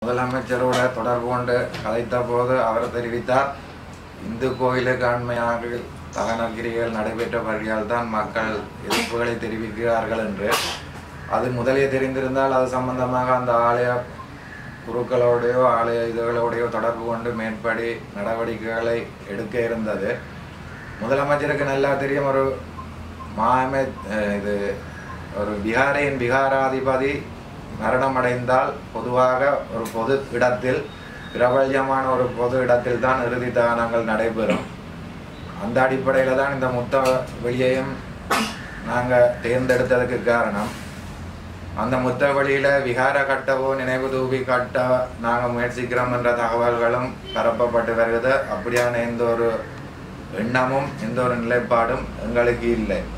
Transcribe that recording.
முதலமைச்சரோட தொடர்பு கொண்டு கதைத்த போது அவர் தெரிவித்தார் இந்து கோயிலுக்கு அண்மையாக தகனகிரிகள் நடைபெற்றபடியால் தான் மக்கள் எதிர்ப்புகளை தெரிவிக்கிறார்கள் என்று அது முதலே தெரிந்திருந்தால் அது சம்பந்தமாக அந்த ஆலய குருக்களோடையோ ஆலய இதுகளோடையோ தொடர்பு கொண்டு மேற்படி நடவடிக்கைகளை எடுக்க இருந்தது முதலமைச்சருக்கு நல்லா தெரியும் ஒரு மாமே அஹ் இது ஒரு பிகாரின் பிகாராதிபதி மரணமடைந்தால் பொதுவாக ஒரு பொது இடத்தில் பிரபல்யமான ஒரு பொது இடத்தில் தான் இறுதி தானங்கள் நடைபெறும் அந்த அடிப்படையில் தான் இந்த முத்த வெளியையும் நாங்கள் தேர்ந்தெடுத்ததுக்கு காரணம் அந்த முத்த வழியில் விகார கட்டவோ நினைவு தூவி கட்ட நாங்கள் முயற்சிக்கிறோம் என்ற தகவல்களும் பரப்பப்பட்டு வருகிறது அப்படியான எந்த ஒரு எண்ணமும் எந்த ஒரு நிலைப்பாடும் எங்களுக்கு இல்லை